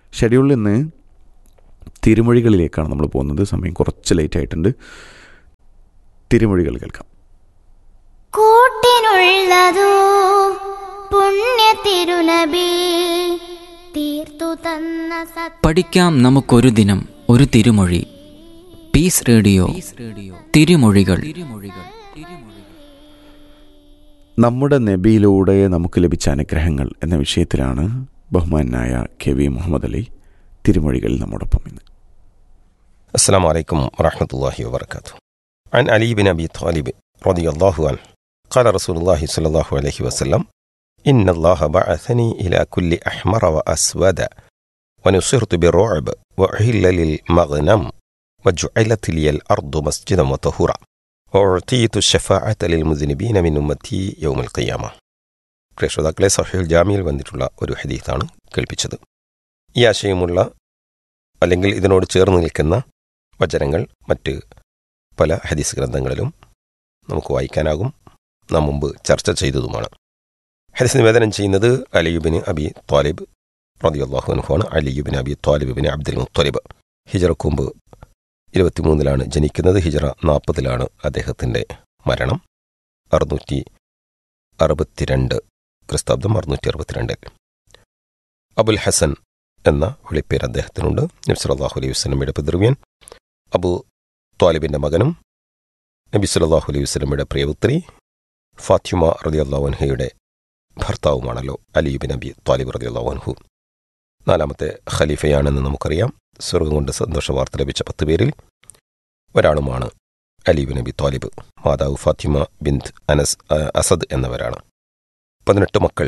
ഷെഡ്യൂളിൽ നിന്ന് തിരുമൊഴികളിലേക്കാണ് നമ്മൾ പോകുന്നത് സമയം കുറച്ച് ലേറ്റ് ആയിട്ടുണ്ട് തിരുമൊഴികൾ കേൾക്കാം കൂട്ടിനുള്ളതോ പുണ്യ തിരുനബി തീർത്തു തന്ന സത് പഠിക്കാം നമുക്കൊരു ദിനം ഒരു തിരുമൊഴി പീസ് റേഡിയോ തിരുമൊഴികൾ നമ്മുടെ നബിയിലൂടെ നമുക്ക് ലഭിച്ച അനുഗ്രഹങ്ങൾ എന്ന വിഷയത്തിലാണ് ബഹുമാനായ കെ വി മുഹമ്മദ് അലി തിരുമൊഴികളിൽ നമ്മോടൊപ്പം ഇന്ന് السلام عليكم ورحمة الله وبركاته عن علي بن أبي طالب رضي الله عنه قال رسول الله صلى الله عليه وسلم إن الله بعثني إلى كل أحمر وأسود ونصرت بالرعب وأحل للمغنم وجعلت لي الأرض مسجدا وطهورا وأعطيت الشفاعة للمذنبين من أمتي يوم القيامة പ്രേക്ഷതാക്കളെ സഹീൽ ജാമിയിൽ വന്നിട്ടുള്ള ഒരു ഹദീത്താണ് കേൾപ്പിച്ചത് ഈ ആശയമുള്ള അല്ലെങ്കിൽ ഇതിനോട് ചേർന്ന് നിൽക്കുന്ന വചനങ്ങൾ മറ്റ് പല ഹദീസ് ഗ്രന്ഥങ്ങളിലും നമുക്ക് വായിക്കാനാകും നാം മുമ്പ് ചർച്ച ചെയ്തതുമാണ് ഹദീസ് നിവേദനം ചെയ്യുന്നത് അലിയുബിന് അബി ത്വാലിബ് റതിയല്ലാഹു അനുഫാണ് അലിയുബിൻ അബി ത്വാലിബിന് അബ്ദുൽ മുത്വലിബ് ഹിജറക്ക് മുമ്പ് ഇരുപത്തിമൂന്നിലാണ് ജനിക്കുന്നത് ഹിജറ നാൽപ്പതിലാണ് അദ്ദേഹത്തിൻ്റെ മരണം അറുന്നൂറ്റി അറുപത്തിരണ്ട് ക്രിസ്താബ്ദം അറുന്നൂറ്റി അറുപത്തിരണ്ടിൽ അബുൽ ഹസൻ എന്ന വിളിപ്പേര് അദ്ദേഹത്തിനുണ്ട് നബി സല്ലല്ലാഹു അലൈഹി വസല്ലമയുടെ പിതൃവ്യൻ അബു ത്വാലിബിൻ്റെ മകനും നബി സല്ലല്ലാഹു അലൈഹി വസല്ലമയുടെ പ്രിയപുത്രി ഫാത്തിമ റളിയല്ലാഹു അൻഹയുടെ ഭർത്താവുമാണല്ലോ അലിബിൻ നബി ത്വാലിബ് റളിയല്ലാഹു അൻഹു നാലാമത്തെ ഖലീഫയാണെന്ന് നമുക്കറിയാം സ്വർഗം കൊണ്ട് സന്തോഷ വാർത്ത ലഭിച്ച പത്ത് പേരിൽ ഒരാളുമാണ് അലീബ് നബി ത്വാലിബ് മാതാവ് ഫാത്തിമ ബിന്ദ് അനസ് അ- അസദ് എന്നവരാണ് പതിനെട്ട് മക്കൾ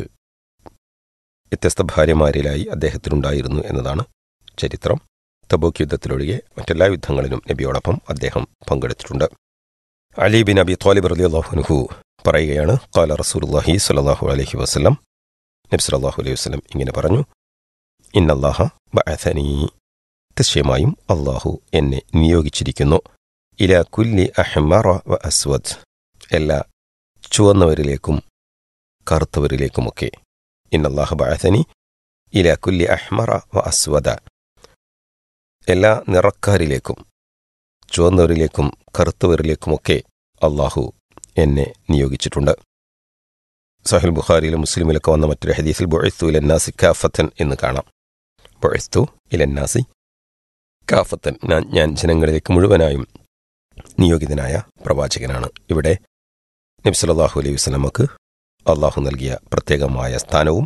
വ്യത്യസ്ത ഭാര്യമാരിലായി അദ്ദേഹത്തിനുണ്ടായിരുന്നു എന്നതാണ് ചരിത്രം തബൂക്ക് യുദ്ധത്തിലൊഴികെ മറ്റെല്ലാ യുദ്ധങ്ങളിലും നബിയോടൊപ്പം അദ്ദേഹം പങ്കെടുത്തിട്ടുണ്ട് അലി ബിൻ അബി ത്വാലിബ് റളിയല്ലാഹു അൻഹു പറയുകയാണ് ഖാല റസൂലുള്ളാഹി സ്വല്ലല്ലാഹു അലൈഹി വസല്ലം നബി സല്ലല്ലാഹു അലൈഹി വസല്ലം ഇങ്ങനെ പറഞ്ഞു ഇന്നല്ലാഹ ബഅഥനി തീർച്ചയായും അള്ളാഹു എന്നെ നിയോഗിച്ചിരിക്കുന്നു ഇല കുല്ലി അഹ്മറ വ അസ്വദ് എല്ലാ ചുവന്നവരിലേക്കും കറുത്തവരിലേക്കുമൊക്കെ ഇന്നല്ലാഹ ബഅഥനി ഇല കുല്ലി അഹ്മറ വ അസ്വദ എല്ലാ നിറക്കാരിലേക്കും ചുവന്നവരിലേക്കും കറുത്തവരിലേക്കുമൊക്കെ അള്ളാഹു എന്നെ നിയോഗിച്ചിട്ടുണ്ട് സഹിൽ ബുഖാരിയിലും മുസ്ലിമിലൊക്കെ വന്ന മറ്റൊരു ഹദീസിൽ ബൊഴത്തു ഇലന്നാസി കാഫത്തൻ എന്ന് കാണാം ബൊഴത്തു ഇലന്നാസി കാഫത്തൻ ഞാൻ ഞാൻ ജനങ്ങളിലേക്ക് മുഴുവനായും നിയോഗിതനായ പ്രവാചകനാണ് ഇവിടെ നബി സല്ലല്ലാഹു അലൈഹി വസല്ലമക്ക് അള്ളാഹു നൽകിയ പ്രത്യേകമായ സ്ഥാനവും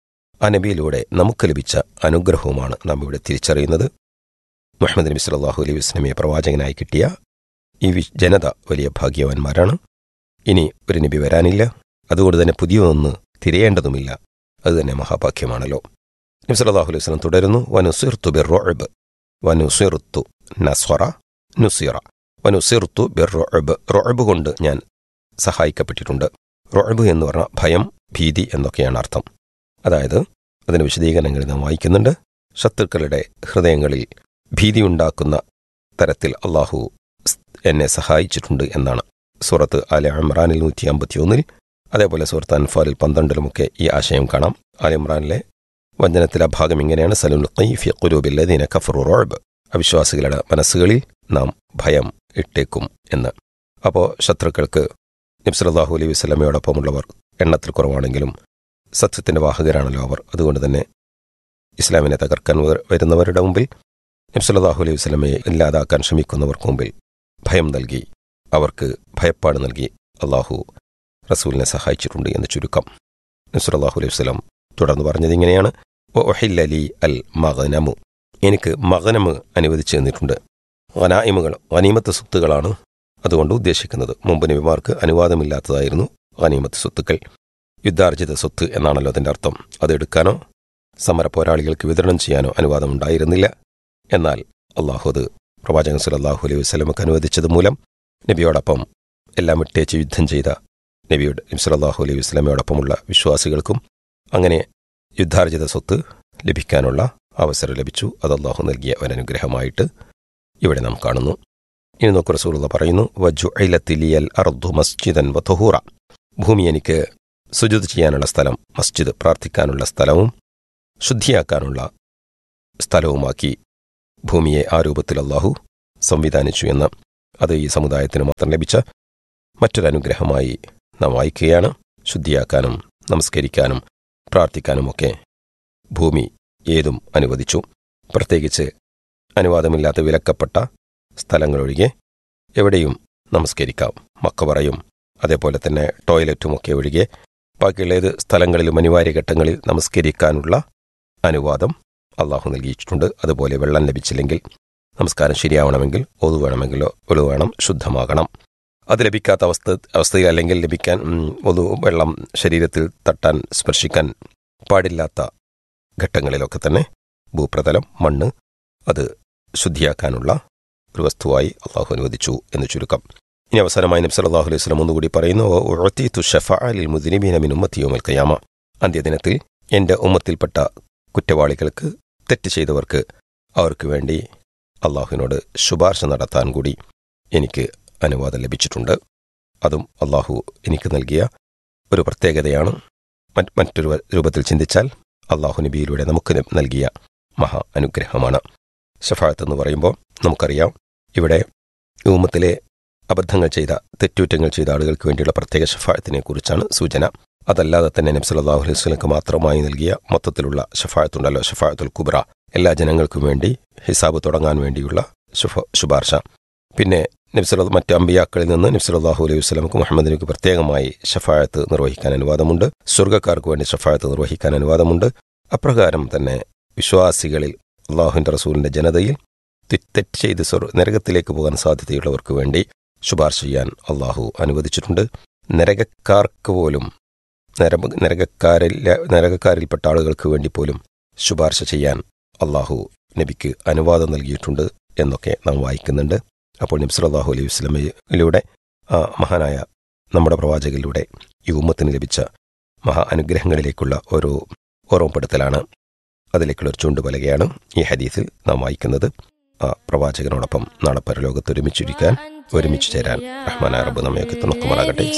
ആ നബിയിലൂടെ നമുക്ക് ലഭിച്ച അനുഗ്രഹവുമാണ് നാം ഇവിടെ തിരിച്ചറിയുന്നത് മുഹമ്മദ് നബി സല്ലല്ലാഹു അലൈഹി വസല്ലമയെ പ്രവാചകനായി കിട്ടിയ ഈ വി- ജനത വലിയ ഭാഗ്യവാന്മാരാണ് ഇനി ഒരു നബി വരാനില്ല അതുകൊണ്ട് തന്നെ പുതിയതൊന്ന് തിരയേണ്ടതുമില്ല അത് തന്നെ മഹാഭാഗ്യമാണല്ലോ നബി സല്ലല്ലാഹു അലൈഹി വസല്ലം തുടരുന്നു വനുസിർത്തു ബിർറുഅബ് വനുസിർത്തു നസ്വറ നുസിറ വനുസിർത്തു ബിർറുഅബ് റുഅബ് കൊണ്ട് ഞാൻ സഹായിക്കപ്പെട്ടിട്ടുണ്ട് റുഅബ് എന്ന് പറഞ്ഞാൽ ഭയം ഭീതി എന്നൊക്കെയാണ് അർത്ഥം അതായത് അതിന് വിശദീകരണങ്ങൾ നാം വായിക്കുന്നുണ്ട് ശത്രുക്കളുടെ ഹൃദയങ്ങളിൽ ഭീതിയുണ്ടാക്കുന്ന തരത്തിൽ അള്ളാഹു സ് എന്നെ സഹായിച്ചിട്ടുണ്ട് എന്നാണ് സൂറത്ത് അല ഇമ്രാനിൽ നൂറ്റി അമ്പത്തിയൊന്നിൽ അതേപോലെ സൂറത്ത് അൻഫാലിൽ പന്ത്രണ്ടിലുമൊക്കെ ഈ ആശയം കാണാം അല ഇമ്രാനിലെ വചനത്തിലെ ഭാഗം ഇങ്ങനെയാണ് സലുൽ ഖൈഫി ഖുലൂബില്ലദീന കഫറു റോബ് അവിശ്വാസികളുടെ മനസ്സുകളിൽ നാം ഭയം ഇട്ടേക്കും എന്ന് അപ്പോൾ ശത്രുക്കൾക്ക് നബ്സലാഹു അലൈഹി വസ്ലമയോടൊപ്പമുള്ളവർ എണ്ണത്തിൽ കുറവാണെങ്കിലും സത്യത്തിന്റെ വാഹകരാണല്ലോ അവർ അതുകൊണ്ട് തന്നെ ഇസ്ലാമിനെ തകർക്കാൻ വ- വരുന്നവരുടെ മുമ്പിൽ നബ്സല്ലാഹു അലൈഹി വസ്ലമയെ ഇല്ലാതാക്കാൻ ശ്രമിക്കുന്നവർക്ക് മുമ്പിൽ ഭയം നൽകി അവർക്ക് ഭയപ്പാട് നൽകി അള്ളാഹു റസൂലിനെ സഹായിച്ചിട്ടുണ്ട് എന്ന് ചുരുക്കം നബ്സല്ലാഹു അലൈഹി വസ്ലം തുടർന്ന് പറഞ്ഞത് ഇങ്ങനെയാണ് ഒഹില്ലലി അൽ മകനമു എനിക്ക് മകനമ് അനുവദിച്ചു തന്നിട്ടുണ്ട് വനായിമുകൾ വനീമത്ത് സ്വത്തുകളാണ് അതുകൊണ്ട് ഉദ്ദേശിക്കുന്നത് മുമ്പ് നബിമാർക്ക് അനുവാദമില്ലാത്തതായിരുന്നു വനീമത്ത് സ്വത്തുക്കൾ യുദ്ധാർജിത സ്വത്ത് എന്നാണല്ലോ അതിൻ്റെ അർത്ഥം അതെടുക്കാനോ സമര പോരാളികൾക്ക് വിതരണം ചെയ്യാനോ അനുവാദമുണ്ടായിരുന്നില്ല എന്നാൽ അള്ളാഹു അത് പ്രവാചകൻ സല്ലല്ലാഹു അലൈഹി വസ്ലമക്ക് അനുവദിച്ചത് മൂലം നബിയോടൊപ്പം എല്ലാം ഇട്ടേച്ച് യുദ്ധം ചെയ്ത നബിയുടെ നബി സല്ലല്ലാഹു അലൈഹി വസ്ലമയോടൊപ്പമുള്ള വിശ്വാസികൾക്കും അങ്ങനെ യുദ്ധാർജിത സ്വത്ത് ലഭിക്കാനുള്ള അവസരം ലഭിച്ചു അത് അള്ളാഹു നൽകിയ ഒരനുഗ്രഹമായിട്ട് ഇവിടെ നാം കാണുന്നു ഇനി നോക്കു റസൂലുള്ള പറയുന്നു വജുഅലത്തിലിയൽ അർദു മസ്ജിദൻ വധുഹൂറ ഭൂമി എനിക്ക് സുജുത് ചെയ്യാനുള്ള സ്ഥലം മസ്ജിദ് പ്രാർത്ഥിക്കാനുള്ള സ്ഥലവും ശുദ്ധിയാക്കാനുള്ള സ്ഥലവുമാക്കി ഭൂമിയെ ആ രൂപത്തിൽ അള്ളാഹു സംവിധാനിച്ചു എന്ന് അത് ഈ സമുദായത്തിന് മാത്രം ലഭിച്ച മറ്റൊരനുഗ്രഹമായി നാം വായിക്കുകയാണ് ശുദ്ധിയാക്കാനും നമസ്കരിക്കാനും പ്രാർത്ഥിക്കാനുമൊക്കെ ഭൂമി ഏതും അനുവദിച്ചു പ്രത്യേകിച്ച് അനുവാദമില്ലാത്ത വിലക്കപ്പെട്ട സ്ഥലങ്ങളൊഴികെ എവിടെയും നമസ്കരിക്കാം മക്കവറയും അതേപോലെ തന്നെ ടോയ്ലറ്റുമൊക്കെ ഒഴികെ ബാക്കിയുള്ള ഏത് സ്ഥലങ്ങളിലും അനിവാര്യ ഘട്ടങ്ങളിൽ നമസ്കരിക്കാനുള്ള അനുവാദം അള്ളാഹു നൽകിയിട്ടുണ്ട് അതുപോലെ വെള്ളം ലഭിച്ചില്ലെങ്കിൽ നമസ്കാരം ശരിയാവണമെങ്കിൽ ഒതു വേണമെങ്കിലോ ഒതു വേണം ശുദ്ധമാകണം അത് ലഭിക്കാത്ത അവസ്ഥ അവസ്ഥയിൽ അല്ലെങ്കിൽ ലഭിക്കാൻ ഉം, ഒതു വെള്ളം ശരീരത്തിൽ തട്ടാൻ സ്പർശിക്കാൻ പാടില്ലാത്ത ഘട്ടങ്ങളിലൊക്കെ തന്നെ ഭൂപ്രതലം മണ്ണ് അത് ശുദ്ധിയാക്കാനുള്ള ഒരു വസ്തുവായി അള്ളാഹു അനുവദിച്ചു എന്ന് ചുരുക്കം ഇനി അവസാനമായി നബ്സ് അല്ലാഹു അലൈഹി സ്വലം ഒന്നുകൂടി പറയുന്നു ഉഴത്തീത്തു ഷഫഅലിൽ മുദ്നിബീന മിൻ ഉമ്മത്തി യൗമൽ ഖിയാമ അന്ത്യദിനത്തിൽ എൻ്റെ ഉമ്മത്തിൽപ്പെട്ട കുറ്റവാളികൾക്ക് തെറ്റ് ചെയ്തവർക്ക് അവർക്ക് വേണ്ടി അള്ളാഹുവിനോട് ശുപാർശ നടത്താൻ കൂടി എനിക്ക് അനുവാദം ലഭിച്ചിട്ടുണ്ട് അതും അള്ളാഹു എനിക്ക് നൽകിയ ഒരു പ്രത്യേകതയാണ് മറ്റ് മറ്റൊരു രൂപത്തിൽ ചിന്തിച്ചാൽ അള്ളാഹു നബിയിലൂടെ നമുക്ക് നൽകിയ മഹാ അനുഗ്രഹമാണ് ഷഫായത്ത് എന്ന് പറയുമ്പോൾ നമുക്കറിയാം ഇവിടെ ഊമത്തിലെ അബദ്ധങ്ങൾ ചെയ്ത തെറ്റുറ്റങ്ങൾ ചെയ്ത ആളുകൾക്ക് വേണ്ടിയുള്ള പ്രത്യേക ഷഫായത്തിനെ കുറിച്ചാണ് സൂചന അതല്ലാതെ തന്നെ നബി സല്ലല്ലാഹു അലൈഹി വസല്ലമക്ക് മാത്രമായി നൽകിയ മൊത്തത്തിലുള്ള ഷഫായത്തുണ്ടല്ലോ ഷഫായത്തുൽ കുബ്ര എല്ലാ ജനങ്ങൾക്കും വേണ്ടി ഹിസാബ് തുടങ്ങാൻ വേണ്ടിയുള്ള ശുഭ ശുപാർശ പിന്നെ നബ്സല മറ്റ് അമ്പിയാക്കളിൽ നിന്ന് നബ്സലാഹു അലൈഹി വസ്ലമക്ക് മുഹമ്മദിനക്ക് പ്രത്യേകമായി ഷഫായത്ത് നിർവഹിക്കാൻ അനുവാദമുണ്ട് സ്വർഗ്ഗക്കാർക്ക് വേണ്ടി ഷഫായത്ത് നിർവഹിക്കാൻ അനുവാദമുണ്ട് അപ്രകാരം തന്നെ വിശ്വാസികളിൽ അള്ളാഹുവിൻ്റെ റസൂലിൻ്റെ ജനതയിൽ തെ- തെറ്റ് ചെയ്ത് സ്വർ നരകത്തിലേക്ക് പോകാൻ സാധ്യതയുള്ളവർക്ക് വേണ്ടി ശുപാർശ ചെയ്യാൻ അള്ളാഹു അനുവദിച്ചിട്ടുണ്ട് നരകക്കാർക്ക് പോലും നര നരകക്കാരിൽ നരകക്കാരിൽപ്പെട്ട ആളുകൾക്ക് വേണ്ടി പോലും ശുപാർശ ചെയ്യാൻ അള്ളാഹു നബിക്ക് അനുവാദം നൽകിയിട്ടുണ്ട് എന്നൊക്കെ നാം വായിക്കുന്നുണ്ട് അപ്പോൾ നബി സല്ലല്ലാഹു അലൈഹി വസല്ലമയിലൂടെ ആ മഹാനായ നമ്മുടെ പ്രവാചകരിലൂടെ ഈ ഉമ്മത്തിന് ലഭിച്ച മഹാ അനുഗ്രഹങ്ങളിലേക്കുള്ള ഒരു ഓർമ്മപ്പെടുത്തലാണ് അതിലേക്കുള്ള ഒരു ചൂണ്ടുപലകയാണ് ഈ ഹദീസിൽ നാം വായിക്കുന്നത് ആ പ്രവാചകനോടൊപ്പം നാളെ പരലോകത്ത് ഒരുമിച്ചിരിക്കാൻ ഒരുമിച്ച് ചേരാൻ റഹ്മാൻ അറബ് നമ്മയൊക്കെ തുണക്കുമാറാകട്ടെ